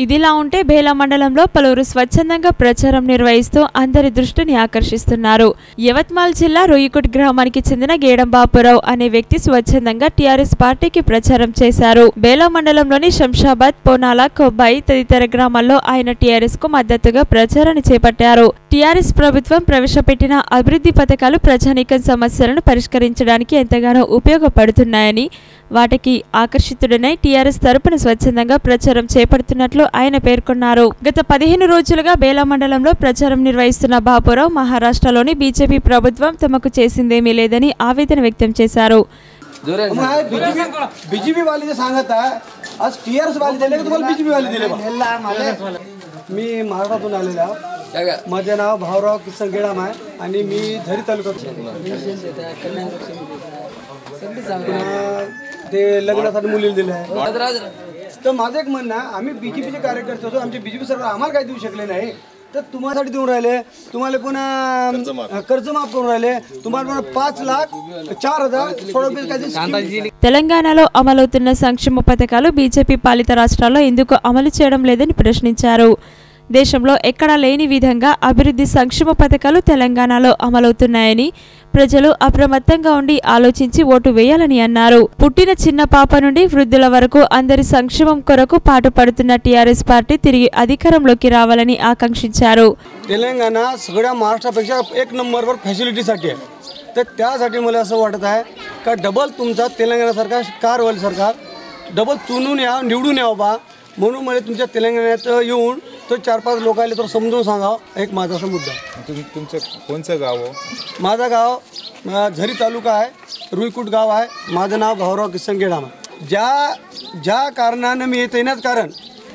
ఇదిలా ఉంటే బేలా మండలంలో పలువురు స్వచ్ఛందంగా ప్రచారం నిర్వహిస్తూ అందరి దృష్టిని ఆకర్షిస్తున్నారు యవత్మాల్ జిల్లా రొయ్యకుట్ గ్రామానికి చెందిన గేడం బాపురావు అనే వ్యక్తి స్వచ్ఛందంగా టీఆర్ఎస్ పార్టీకి ప్రచారం చేశారు బేలా మండలంలోని శంషాబాద్ పోనాల కొబ్బాయి తదితర గ్రామాల్లో ఆయన టీఆర్ఎస్ కు మద్దతుగా ప్రచారాన్ని చేపట్టారు టీఆర్ఎస్ ప్రభుత్వం ప్రవేశపెట్టిన అభివృద్ధి పథకాలు ప్రజానీకం సమస్యలను పరిష్కరించడానికి ఎంతగానో ఉపయోగపడుతున్నాయని వాటికి ఆకర్షితుడనై టీఆర్ఎస్ తరపున స్వచ్ఛందంగా ప్రచారం చేపడుతున్నట్లు ఆయన పేర్కొన్నారు గత పదిహేను రోజులుగా బేలా మండలంలో ప్రచారం నిర్వహిస్తున్న బాపురావు మహారాష్ట్రలోని బీజేపీ ప్రభుత్వం తమకు చేసిందేమీ లేదని ఆవేదన వ్యక్తం చేశారు बीजेपी वाले जे सांगत आहे आज टीआरएस वाले दिले का तुम्हाला बीजेपी वाले दिले बा? मी महाराष्ट्रातून आलेलो आहे माझे नाव भाऊराव किसन गेडाम आहे आणि मी झरी तालुक्यात ते लग्नासाठी मुलीला दिले आहे तर माझं एक म्हणणं आहे आम्ही बीजेपीचे कार्यकर्ते होतो आमचे बीजेपी सरकार आम्हाला काही देऊ शकले नाही तर तुम्हासाठी देऊन राहिले तुम्हाला पुन्हा कर्ज माफ करून राहिले तुम्हाला पुन्हा पाच लाख चार हजार सोळा रुपये काहीतरी తెలంగాణలో అమలవుతున్న సంక్షేమ పథకాలు బీజేపీ పాలిత రాష్ట్రాల్లో ఎందుకు అమలు చేయడం లేదని ప్రశ్నించారు దేశంలో ఎక్కడా లేని విధంగా అభివృద్ధి సంక్షేమ పథకాలు తెలంగాణలో అమలవుతున్నాయని ప్రజలు అప్రమత్తంగా ఉండి ఆలోచించి ఓటు వేయాలని అన్నారు పుట్టిన చిన్న పాప నుండి వృద్ధుల వరకు అందరి సంక్షేమం కొరకు పాటుపడుతున్న టీఆర్ఎస్ పార్టీ తిరిగి అధికారంలోకి రావాలని ఆకాంక్షించారు तेलंगणा सगळ्या महाराष्ट्रापेक्षा एक नंबरवर फॅसिलिटीसाठी आहे तर त्यासाठी मला असं वाटत आहे का डबल तुमचा तेलंगणा सरकार कार होईल सरकार डबल चुनून या निवडून यावं बा म्हणून मला तुमच्या तेलंगणात येऊन तो चार पाच लोकांना तर समजून सांगावं एक माझा असा मुद्दा आहे. तुमचं कोणचं गाव हो माझं गाव अं, झरी तालुका आहे रुईकुट गाव आहे माझं नाव भाऊराव किसन गेडाम आहे ज्या ज्या कारणानं मी येत येण्याचं कारण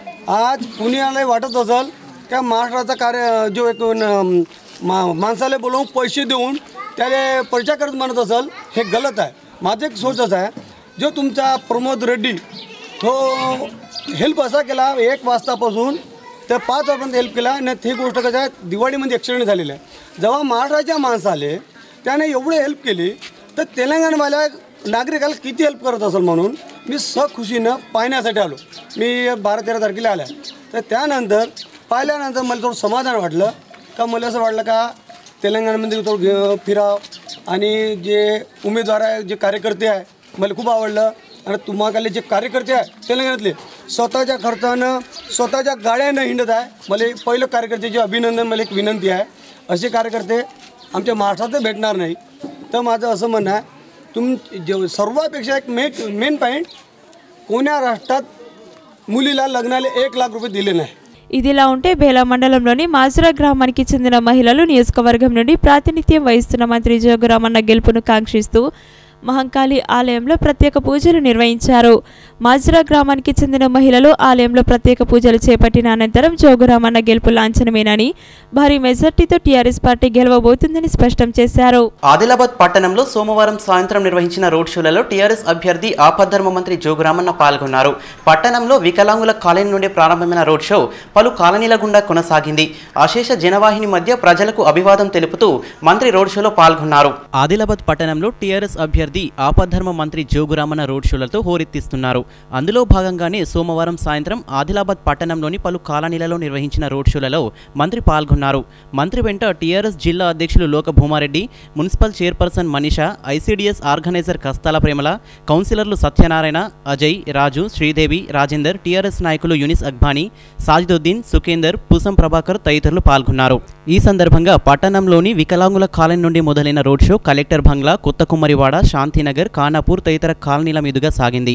आज पुण्याला वाटत असेल का महाराष्ट्राचा कार्य जो एक न- मा माणसाला बोलवून पैसे देऊन त्याला परिचय करत म्हणत असेल हे गलत आहे माझं एक सोचच आहे जो तुमचा प्रमोद रेड्डी तो हेल्प असा केला एक वाजतापासून तर पाच वाजपर्यंत हेल्प केला आणि ती गोष्ट कसं आहे दिवाळीमध्ये ॲक्सिडेंट झालेला आहे जेव्हा महाराष्ट्राच्या माणसाले त्याने एवढी हेल्प केली तर तेलंगणावाल्या नागरिकाला किती हेल्प करत असेल म्हणून मी सखुशीनं पाहण्यासाठी आलो मी बारा तेरा तारखेला आला तर त्यानंतर पाहिल्यानंतर मला थोडं समाधान वाटलं का मला असं वाटलं का तेलंगणामध्ये थोडं घे फिराव आणि जे उमेदवार आहे जे कार्यकर्ते आहे मला खूप आवडलं आणि तुम्हाला जे कार्यकर्ते आहे तेलंगणातले स्वतःच्या खर्चानं स्वतःच्या गाड्यानं हिंडत आहे मला एक पहिलं कार्यकर्त्याचे अभिनंदन मला एक विनंती आहे असे कार्यकर्ते आमच्या महाराष्ट्रात भेटणार नाही तर माझं असं म्हणणं आहे तुम जे सर्वापेक्षा एक मेन मेन पॉईंट कोण्या राष्ट्रात मुलीला लग्नाला एक लाख रुपये दिले नाही ఇదిలా ఉంటే బేలా మండలంలోని మాజురా గ్రామానికి చెందిన మహిళలు నియోజకవర్గం నుండి ప్రాతినిధ్యం వహిస్తున్న మంత్రి జోగురామన్న గెలుపును కాంక్షిస్తూ మహంకాళి ఆలయంలో ప్రత్యేక పూజలు నిర్వహించారు మాజురా గ్రామానికి చెందిన మహిళలు ఆలయంలో ప్రత్యేక పూజలు చేపట్టిన అనంతరం జోగురామన్న గెలుపు లాంఛనమేనని భారీ మెజార్టీతో టీఆర్ఎస్ పార్టీ గెలవబోతుందని స్పష్టం చేశారు ఆదిలాబాద్ పట్టణంలో సోమవారం సాయంత్రం నిర్వహించిన రోడ్ షోలలో టీఆర్ఎస్ అభ్యర్థి ఆపద్ధర్మ మంత్రి జోగురామన్న పాల్గొన్నారు పట్టణంలో వికలాంగుల కాలనీ నుండి ప్రారంభమైన రోడ్ షో పలు కాలనీల గుండా కొనసాగింది అశేష జనవాహిని మధ్య ప్రజలకు అభివాదం తెలుపుతూ మంత్రి రోడ్ షోలో పాల్గొన్నారు ఆదిలాబాద్ పట్టణంలో టీఆర్ఎస్ అభ్యర్థి ఆపద్ధర్మ మంత్రి జోగురామన్న రోడ్ షోలతో హోరెత్తిస్తున్నారు అందులో భాగంగానే సోమవారం సాయంత్రం ఆదిలాబాద్ పట్టణంలోని పలు కాలనీలలో నిర్వహించిన రోడ్ షోలలో మంత్రి పాల్గొన్నారు మంత్రి వెంట టీఆర్ఎస్ జిల్లా అధ్యక్షులు Loka Bhumareddy municipal chairperson Manisha ICDS organizer Kastala Premala కౌన్సిలర్లు సత్యనారాయణ అజయ్ రాజు శ్రీదేవి రాజేందర్ టీఆర్ఎస్ నాయకులు యునిస్ అక్బానీ సాజిదుద్దీన్ సుఖేందర్ పూసం ప్రభాకర్ తదితరులు పాల్గొన్నారు ఈ సందర్భంగా పట్టణంలోని వికలాంగుల కాలనీ నుండి మొదలైన రోడ్ షో కలెక్టర్ బంగ్లా కొత్త కుమ్మరివాడ శాంతినగర్ ఖానాపూర్ తదితర కాలనీల మీదుగా సాగింది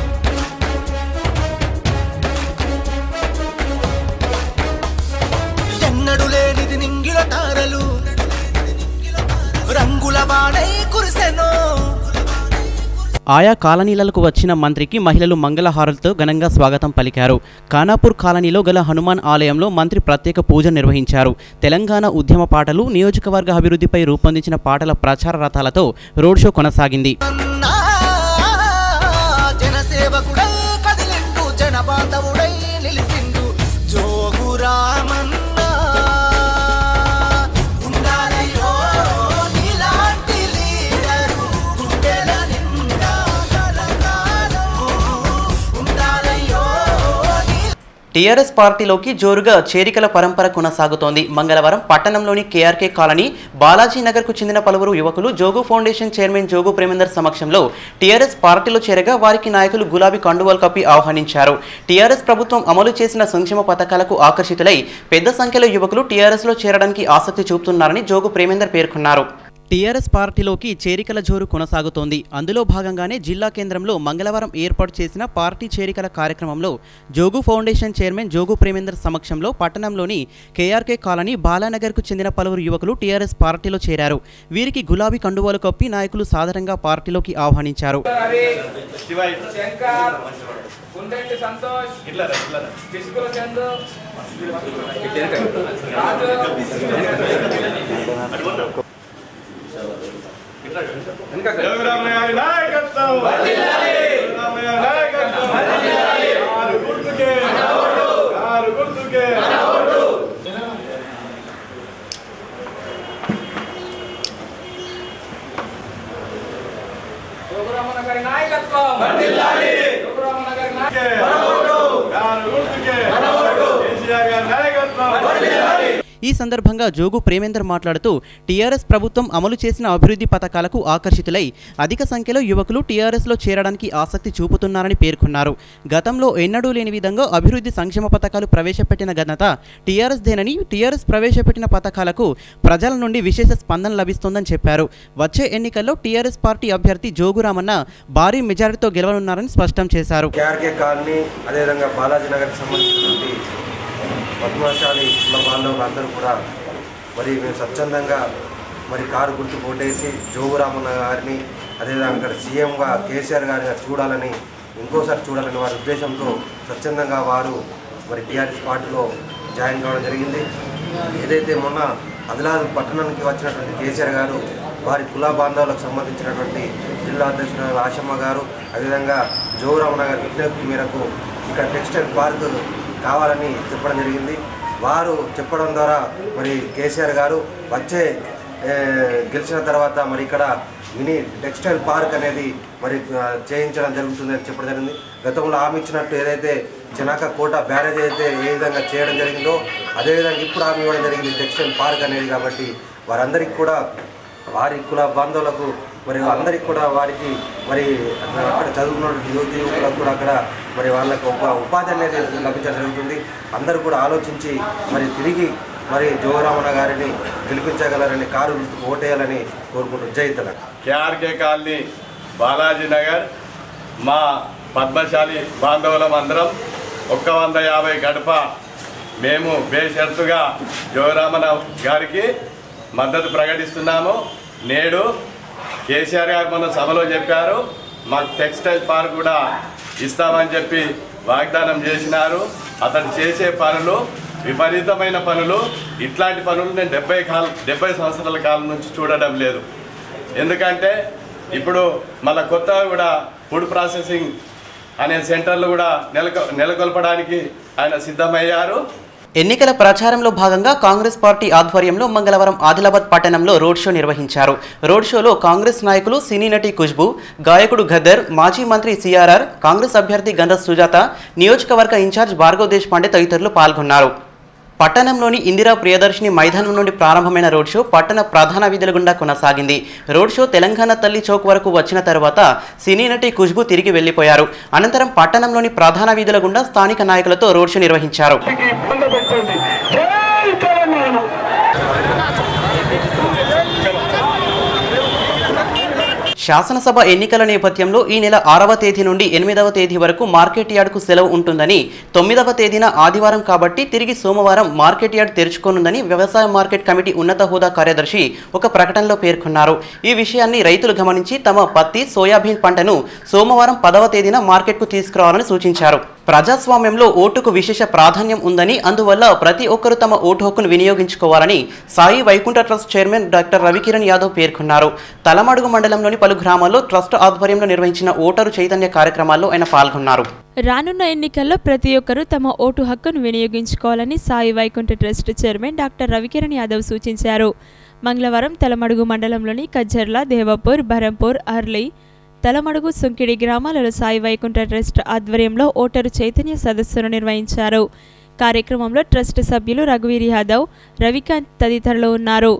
ఎన్నడు లేనిది నింగిల తారలు రంగుల వాడై కురిసెను ఆయా కాలనీలకు వచ్చిన మంత్రికి మహిళలు మంగళహారలతో ఘనంగా స్వాగతం పలికారు ఖానాపూర్ కాలనీలో గల హనుమాన్ ఆలయంలో మంత్రి ప్రత్యేక పూజ నిర్వహించారు తెలంగాణ ఉద్యమ పాటలు నియోజకవర్గ అభివృద్ధిపై రూపొందించిన పాటల ప్రచార రథాలతో రోడ్ షో కొనసాగింది నా జనసేవకుడై కదిలిండు జనబాంధవుడై నిలిసిండు జోగురామన్న ఉండాలయ్యో నీలాంటి లీడరు గుండెల నిండా కలకాలం ఉండాలయ్యో నీ టీఆర్ఎస్ పార్టీలోకి జోరుగా చేరికల పరంపర కొనసాగుతోంది మంగళవారం పట్టణంలోని కేఆర్కే కాలనీ బాలాజీ నగర్కు చెందిన పలువురు యువకులు జోగు ఫౌండేషన్ చైర్మన్ జోగు ప్రేమేందర్ సమక్షంలో టీఆర్ఎస్ పార్టీలో చేరగా వారికి నాయకులు గులాబీ కండువాలు కప్పి ఆహ్వానించారు టీఆర్ఎస్ ప్రభుత్వం అమలు చేసిన సంక్షేమ పథకాలకు ఆకర్షితులై పెద్ద సంఖ్యలో యువకులు టీఆర్ఎస్లో చేరడానికి ఆసక్తి చూపుతున్నారని జోగు ప్రేమేందర్ పేర్కొన్నారు టీఆర్ఎస్ పార్టీలోకి చేరికల జోరు కొనసాగుతోంది అందులో భాగంగానే జిల్లా కేంద్రంలో మంగళవారం ఏర్పాటు చేసిన పార్టీ చేరికల కార్యక్రమంలో జోగు ఫౌండేషన్ చైర్మన్ జోగు ప్రేమేందర్ సమక్షంలో పట్టణంలోని కేఆర్కే కాలనీ బాలానగర్కు చెందిన పలువురు యువకులు టీఆర్ఎస్ పార్టీలో చేరారు వీరికి గులాబీ కండువాలు కప్పి నాయకులు సాధారణంగా పార్టీలోకి ఆహ్వానించారు శంకర్ కుందెట్టి సంతోష్ పిసుకుల చందు జోగురామన్న గారి నాయకత్వం జోగురామన్న గారి ఈ సందర్భంగా జోగు ప్రేమేందర్ మాట్లాడుతూ టీఆర్ఎస్ ప్రభుత్వం అమలు చేసిన అభివృద్ధి పథకాలకు ఆకర్షితులై అధిక సంఖ్యలో యువకులు టీఆర్ఎస్లో చేరడానికి ఆసక్తి చూపుతున్నారని పేర్కొన్నారు గతంలో ఎన్నడూ లేని విధంగా అభివృద్ధి సంక్షేమ పథకాలు ప్రవేశపెట్టిన ఘనత టీఆర్ఎస్ దేనని టీఆర్ఎస్ ప్రవేశపెట్టిన పథకాలకు ప్రజల నుండి విశేష స్పందన లభిస్తోందని చెప్పారు వచ్చే ఎన్నికల్లో టీఆర్ఎస్ పార్టీ అభ్యర్థి జోగురామన్న భారీ మెజారిటీతో గెలవనున్నారని స్పష్టం చేశారు కేఆర్కే కాలనీ అదేవిధంగా బాలాజీ నగర్కి సంబంధించినటువంటి పద్మశాలి కుల బాంధవులు అందరూ కూడా మరి మేము స్వచ్ఛందంగా మరి కారు గుర్తు కొట్టేసి జోగురామన్న గారిని అదేవిధంగా అక్కడ సీఎంగా కేసీఆర్ గారిని చూడాలని ఇంకోసారి చూడాలని వారి ఉద్దేశంతో స్వచ్ఛందంగా వారు మరి టీఆర్ఎస్ పార్టీలో జాయిన్ కావడం జరిగింది ఏదైతే మొన్న ఆదిలాబాద్ పట్టణానికి వచ్చినటువంటి కేసీఆర్ గారు వారి కుల బాంధవులకు సంబంధించినటువంటి జిల్లా అధ్యక్షుడు ఆశమ్మ గారు అదేవిధంగా జోగురామన్న గారి విజ్ఞప్తి మేరకు ఇక్కడ టెక్స్టైల్ పార్క్ కావాలని చెప్పడం జరిగింది వారు చెప్పడం ద్వారా మరి కేసీఆర్ గారు వచ్చే ఏ, గెలిచిన తర్వాత మరి ఇక్కడ మినీ టెక్స్టైల్ పార్క్ అనేది మరి ఆ, చేయించడం జరుగుతుందని చెప్పడం జరిగింది గతంలో హామీ ఇచ్చినట్టు ఏదైతే జనాక కోట బ్యారేజ్ అయితే ఏ విధంగా చేయడం జరిగిందో అదేవిధంగా ఇప్పుడు హామీ ఇవ్వడం జరిగింది టెక్స్టైల్ పార్క్ అనేది కాబట్టి వారందరికీ కూడా వారి కుల బాంధవులకు మరి అందరికి కూడా వారికి మరి అక్కడ చదువుకున్నటువంటి యువతి యువకులకు కూడా అక్కడ మరి వాళ్ళకు ఒక ఉపాధి అనేది లభించడం జరుగుతుంది అందరూ కూడా ఆలోచించి మరి తిరిగి మరి జోగరామన్న గారిని గెలిపించగలరని కారు గుర్తుకు ఓటేయాలని కోరుకుంటూ జై తెలంగాణ కేఆర్కే కాలనీ బాలాజీ నగర్ మా పద్మశాలి బాంధవులం అందరం ఒక్క వంద యాభై గడప మేము బేషరతుగా జోరామన గారికి మద్దతు ప్రకటిస్తున్నాము నేడు కేసీఆర్ గారు మన సభలో చెప్పారు మాకు టెక్స్టైల్ పార్క్ కూడా ఇస్తామని చెప్పి వాగ్దానం చేసినారు అతడు చేసే పనులు విపరీతమైన పనులు ఇట్లాంటి పనులు నేను డెబ్బై కాల డెబ్బై సంవత్సరాల కాలం నుంచి చూడడం లేదు ఎందుకంటే ఇప్పుడు మళ్ళా కొత్తగా కూడా ఫుడ్ ప్రాసెసింగ్ అనే సెంటర్లు కూడా నెలకొ నెలకొల్పడానికి ఆయన సిద్ధమయ్యారు ఎన్నికల ప్రచారంలో భాగంగా కాంగ్రెస్ పార్టీ ఆధ్వర్యంలో మంగళవారం ఆదిలాబాద్ పట్టణంలో రోడ్ షో నిర్వహించారు రోడ్ షోలో కాంగ్రెస్ నాయకులు సినీ నటి ఖుష్బు గాయకుడు గద్దర్ మాజీ మంత్రి సిఆర్ఆర్ కాంగ్రెస్ అభ్యర్థి గంధ సుజాత నియోజకవర్గ ఇన్ఛార్జ్ భార్గవ్ దేశపాండే తదితరులు పాల్గొన్నారు పట్టణంలోని ఇందిరా ప్రియదర్శిని మైదానం నుండి ప్రారంభమైన రోడ్ షో పట్టణ ప్రధాన వీధుల గుండా కొనసాగింది రోడ్ షో తెలంగాణ తల్లి చౌక్ వరకు వచ్చిన తర్వాత సినీ నటి ఖుష్బు తిరిగి వెళ్లిపోయారు అనంతరం పట్టణంలోని ప్రధాన వీధుల గుండా స్థానిక నాయకులతో రోడ్ షో నిర్వహించారు శాసనసభ ఎన్నికల నేపథ్యంలో ఈ నెల ఆరవ తేదీ నుండి ఎనిమిదవ తేదీ వరకు మార్కెట్ యార్డుకు సెలవు ఉంటుందని తొమ్మిదవ తేదీన ఆదివారం కాబట్టి తిరిగి సోమవారం మార్కెట్ యార్డ్ తెరుచుకోనుందని వ్యవసాయ మార్కెట్ కమిటీ ఉన్నత హోదా కార్యదర్శి ఒక ప్రకటనలో పేర్కొన్నారు ఈ విషయాన్ని రైతులు గమనించి తమ పత్తి సోయాబీన్ పంటను సోమవారం పదవ తేదీన మార్కెట్కు తీసుకురావాలని సూచించారు ప్రజాస్వామ్యంలో ఓటుకు విశేష ప్రాధాన్యం ఉందని అందువల్ల ప్రతి ఒక్కరూ తమ ఓటు హక్కును వినియోగించుకోవాలని Sai Vaikuntha trust chairman doctor Ravikiran Yadav పేర్కొన్నారు తలమడుగు మండలంలోని పలు గ్రామాల్లో ట్రస్ట్ ఆధ్వర్యంలో నిర్వహించిన ఓటరు చైతన్య కార్యక్రమాల్లో ఆయన పాల్గొన్నారు రానున్న ఎన్నికల్లో ప్రతి ఒక్కరూ తమ ఓటు హక్కును వినియోగించుకోవాలని Sai Vaikuntha trust chairman doctor Ravikiran Yadav సూచించారు మంగళవారం తలమడుగు మండలంలోని కజ్జర్ల దేవపూర్ బరంపూర్ అర్లీ తలమడుగు సుంకిడి గ్రామాలలో సాయి వైకుంఠ ట్రస్ట్ ఆధ్వర్యంలో ఓటరు చైతన్య సదస్సును నిర్వహించారు కార్యక్రమంలో ట్రస్ట్ సభ్యులు రఘువీర్ యాదవ్ రవికాంత్ తదితరులు ఉన్నారు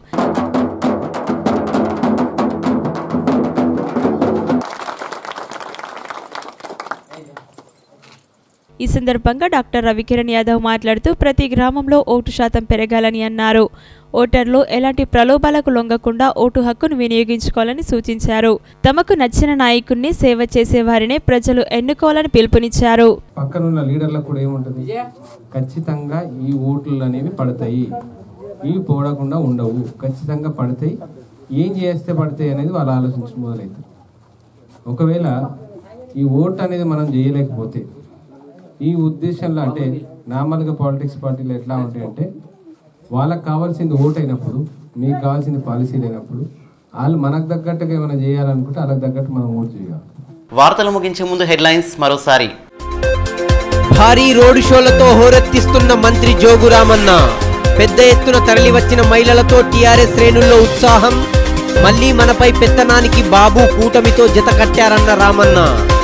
ఈ సందర్భంగా డాక్టర్ రవికిరణ్ యాదవ్ మాట్లాడుతూ ప్రతి గ్రామంలో ఓటు శాతం పెరగాలని అన్నారు ఓటర్లు ఎలాంటి ప్రలోభాలకు లొంగకుండా ఓటు హక్కును వినియోగించుకోవాలని సూచించారు తమకు నచ్చిన నాయకుణ్ణి సేవ చేసే వారినే ప్రజలు ఎన్నుకోవాలని పిలుపునిచ్చారు పక్కనున్న లీడర్లకు కూడా ఏముంటుంది ఖచ్చితంగా ఈ ఓట్లు అనేవి పడతాయి ఇవి పోడకుండా ఉండవు ఖచ్చితంగా పడతాయి ఏం చేస్తే పడతాయి అనేది వాళ్ళు ఆలోచించడం మొదలవుతుంది ఒకవేళ ఈ ఓట్ అనేది మనం చేయలేకపోతే ఈ ఉద్దేశంలో అంటే నార్మల్గా పాలిటిక్స్ పార్టీలు ఎట్లా ఉంటాయంటే వాళ్ళకి కావాల్సింది ఓట్ అయినప్పుడు మీకు కావాల్సింది పాలసీలు అయినప్పుడు వాళ్ళు మనకు తగ్గట్టుగా ఏమైనా చేయాలనుకుంటే వాళ్ళకి తగ్గట్టు మనం ఓట్ చేయాలి వార్తలు ముగించే ముందు హెడ్లైన్స్ మరోసారి భారీ రోడ్డు షోలతో హోరెత్తిస్తున్న మంత్రి జోగురామన్న పెద్ద ఎత్తున తరలివచ్చిన మహిళలతో టీఆర్ఎస్ శ్రేణుల్లో ఉత్సాహం మళ్లీ మనపై పెత్తనానికి బాబు కూటమితో జత కట్టారన్న రామన్న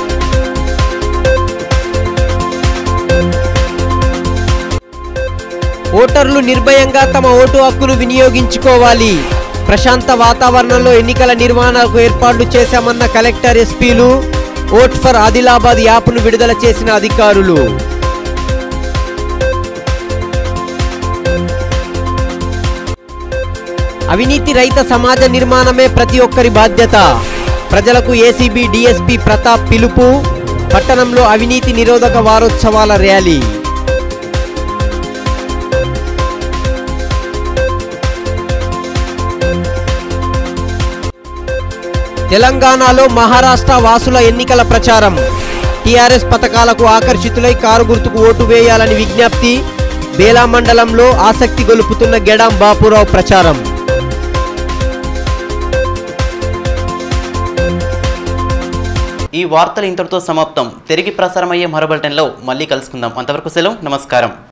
ఓటర్లు నిర్భయంగా తమ ఓటు హక్కును వినియోగించుకోవాలి ప్రశాంత వాతావరణంలో ఎన్నికల నిర్వహణకు ఏర్పాట్లు చేశామన్న కలెక్టర్ ఎస్పీలు ఓట్ ఫర్ ఆదిలాబాద్ యాప్ను విడుదల చేసిన అధికారులు అవినీతి రహిత సమాజ నిర్మాణమే ప్రతి ఒక్కరి బాధ్యత ప్రజలకు ఏసీబీ డీఎస్పీ ప్రతాప్ పిలుపు పట్టణంలో అవినీతి నిరోధక వారోత్సవాల ర్యాలీ తెలంగాణలో మహారాష్ట్ర వాసుల ఎన్నికల ప్రచారం టీఆర్ఎస్ పథకాలకు ఆకర్షితులై కారు గుర్తుకు ఓటు వేయాలని విజ్ఞప్తి బేలా మండలంలో ఆసక్తి గొలుపుతున్న గెడాం బాపురావు ప్రచారం ఈ వార్తలు ఇంతటితో సమాప్తం తిరిగి ప్రసారమయ్యే మరో బులెటిన్లో మళ్ళీ కలుసుకుందాం అంతవరకు సెలవు నమస్కారం